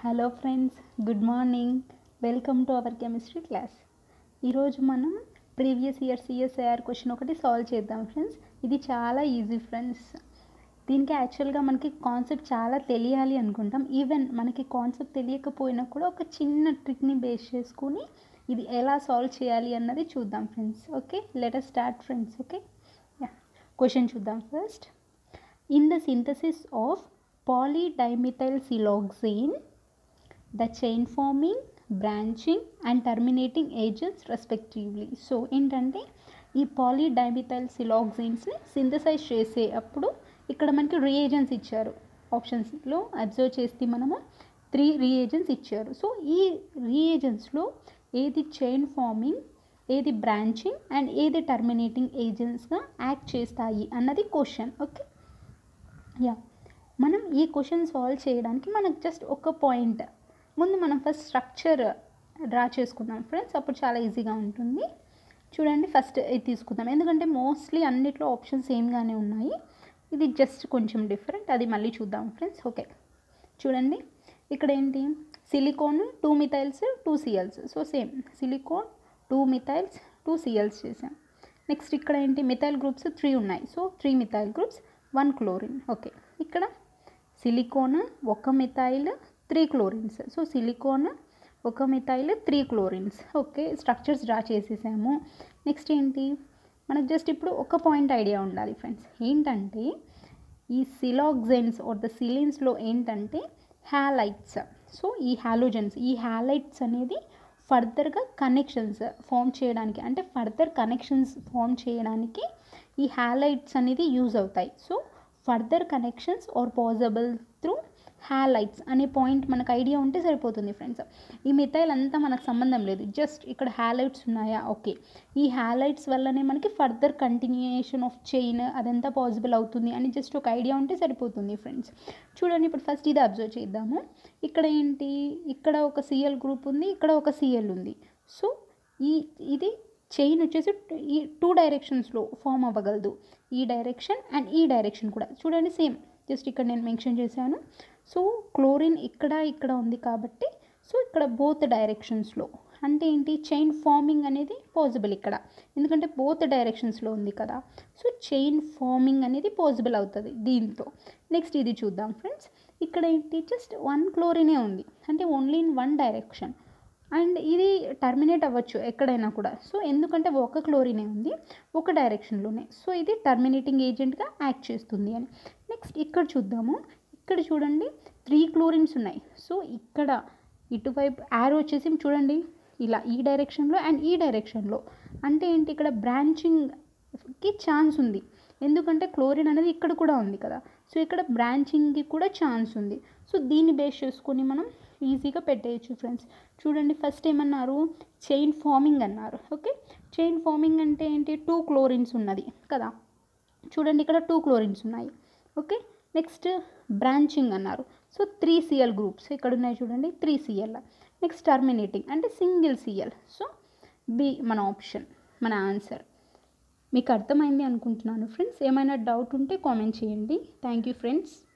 hello friends good morning welcome to our chemistry class ఈరోజు మనం previous year CSIR question ఒకటి solve చేద్దాం friends ఇది చాలా ఈజీ ఫ్రెండ్స్ దీనికి యాక్చువల్గా మనకి కాన్సెప్ట్ చాలా తెలియాలి అనుకుంటాం ఈవెన్ మనకి కాన్సెప్ట్ తెలియకపోయినా కూడా ఒక చిన్న ట్రిక్ని బేస్ చేసుకుని ఇది ఎలా సాల్వ్ చేయాలి అన్నది చూద్దాం friends okay letter start friends okay question చూద్దాం first in the synthesis of polydimethyl siloxane the chain forming branching and terminating agents respectively సో ఏంటంటే ఈ పాలీడైమిథైల్ సిలాక్సిన్స్ని సింథసైజ్ చేసే అప్పుడు ఇక్కడ మనకి రియేజెంట్స్ ఇచ్చారు ఆప్షన్స్లో అబ్జర్వ్ చేస్తే మనము త్రీ రియేజెంట్స్ ఇచ్చారు సో ఈ రియేజెంట్స్లో ఏది చైన్ ఫార్మింగ్ ఏది బ్రాంచింగ్ అండ్ ఏది టర్మినేటింగ్ ఏజెంట్స్గా యాక్ట్ చేస్తాయి అన్నది క్వశ్చన్ ఓకే యా మనం ఈ క్వశ్చన్ సాల్వ్ చేయడానికి మనకు జస్ట్ ఒక పాయింట్ ముందు మనం ఫస్ట్ స్ట్రక్చర్ డ్రా చేసుకుందాం ఫ్రెండ్స్ అప్పుడు చాలా ఈజీగా ఉంటుంది చూడండి ఫస్ట్ ఇది తీసుకుందాం ఎందుకంటే మోస్ట్లీ అన్నిట్లో ఆప్షన్స్ సేమ్గానే ఉన్నాయి ఇది జస్ట్ కొంచెం డిఫరెంట్ అది మళ్ళీ చూద్దాం ఫ్రెండ్స్ ఓకే చూడండి ఇక్కడ ఏంటి silicone two methyls two CLs so same silicone two methyls two CLs చేసాం నెక్స్ట్ ఇక్కడ ఏంటి మిథైల్ గ్రూప్స్ త్రీ ఉన్నాయి so three methyl groups one chlorine okay ఇక్కడ సిలికోన్ ఒక methyl three chlorines so silicone ఒక methyl three chlorines okay structures draw చేసేసాము next ఏంటి మనకు జస్ట్ ఇప్పుడు ఒక పాయింట్ ఐడియా ఉండాలి ఫ్రెండ్స్ ఏంటంటే ఈ సిలాక్జెన్స్ ఆర్ ద సిలిన్స్లో ఏంటంటే హ్యాలైట్స్ సో ఈ హ్యాలోజన్స్ ఈ హ్యాలైట్స్ అనేది ఫర్దర్గా కనెక్షన్స్ ఫామ్ చేయడానికి అంటే ఫర్దర్ కనెక్షన్స్ ఫామ్ చేయడానికి ఈ హ్యాలైట్స్ అనేది యూజ్ అవుతాయి so further connections are possible through halides అనే పాయింట్ మనకు ఐడియా ఉంటే సరిపోతుంది ఫ్రెండ్స్ ఈ మిథైల్ అంతా మనకు సంబంధం లేదు జస్ట్ ఇక్కడ హ్యాలైట్స్ ఉన్నాయా ఓకే ఈ హ్యాలైట్స్ వల్లనే మనకి ఫర్దర్ కంటిన్యూయేషన్ ఆఫ్ చైన్ అదంతా పాసిబుల్ అవుతుంది అని జస్ట్ ఒక ఐడియా ఉంటే సరిపోతుంది ఫ్రెండ్స్ చూడండి ఇప్పుడు ఫస్ట్ ఇది అబ్జర్వ్ చేద్దాము ఇక్కడ ఏంటి ఇక్కడ ఒక సిఎల్ గ్రూప్ ఉంది ఇక్కడ ఒక సిఎల్ ఉంది సో ఈ ఇది చైన్ వచ్చేసి ఈ టూ డైరెక్షన్స్లో ఫామ్ అవ్వగలదు ఈ డైరెక్షన్ అండ్ ఈ డైరెక్షన్ కూడా చూడండి సేమ్ జస్ట్ ఇక్కడ నేను మెన్షన్ చేశాను సో క్లోరిన్ ఇక్కడ ఇక్కడ ఉంది కాబట్టి సో ఇక్కడ బోత్ డైరెక్షన్స్లో అంటే ఏంటి చైన్ ఫార్మింగ్ అనేది పాసిబుల్ ఇక్కడ ఎందుకంటే బోత్ డైరెక్షన్స్లో ఉంది కదా సో చైన్ ఫార్మింగ్ అనేది పాసిబుల్ అవుతుంది దీంతో నెక్స్ట్ ఇది చూద్దాం ఫ్రెండ్స్ ఇక్కడ ఏంటి జస్ట్ వన్ క్లోరినే ఉంది అంటే only in one direction and ఇది టర్మినేట్ అవ్వచ్చు ఎక్కడైనా కూడా సో ఎందుకంటే ఒక క్లోరినే ఉంది ఒక డైరెక్షన్లోనే సో ఇది టర్మినేటింగ్ ఏజెంట్గా యాక్ట్ చేస్తుంది అని నెక్స్ట్ ఇక్కడ చూద్దాము ఇక్కడ చూడండి త్రీ క్లోరిన్స్ ఉన్నాయి సో ఇక్కడ ఇటువైపు యారో వచ్చేసి చూడండి ఇలా ఈ డైరెక్షన్లో అండ్ ఈ డైరెక్షన్లో అంటే ఏంటి ఇక్కడ బ్రాంచింగ్కి ఛాన్స్ ఉంది ఎందుకంటే క్లోరిన్ అనేది ఇక్కడ కూడా ఉంది కదా సో ఇక్కడ బ్రాంచింగ్కి కూడా ఛాన్స్ ఉంది సో దీన్ని బేస్ చేసుకొని మనం ఈజీగా పెట్టేయచ్చు ఫ్రెండ్స్ చూడండి ఫస్ట్ ఏమన్నారు చైన్ ఫార్మింగ్ అన్నారు ఓకే చైన్ ఫార్మింగ్ అంటే ఏంటి టూ క్లోరిన్స్ ఉన్నది కదా చూడండి ఇక్కడ టూ క్లోరిన్స్ ఉన్నాయి ఓకే నెక్స్ట్ బ్రాంచింగ్ అన్నారు సో త్రీ సిఎల్ గ్రూప్స్ ఇక్కడ ఉన్నాయి చూడండి త్రీ సిఎల్ నెక్స్ట్ టర్మినేటింగ్ అంటే సింగిల్ సిఎల్ సో బి మన ఆప్షన్ మన ఆన్సర్ మీకు అర్థమైంది అనుకుంటున్నాను ఫ్రెండ్స్ ఏమైనా డౌట్ ఉంటే కామెంట్ చేయండి థ్యాంక్ యూ ఫ్రెండ్స్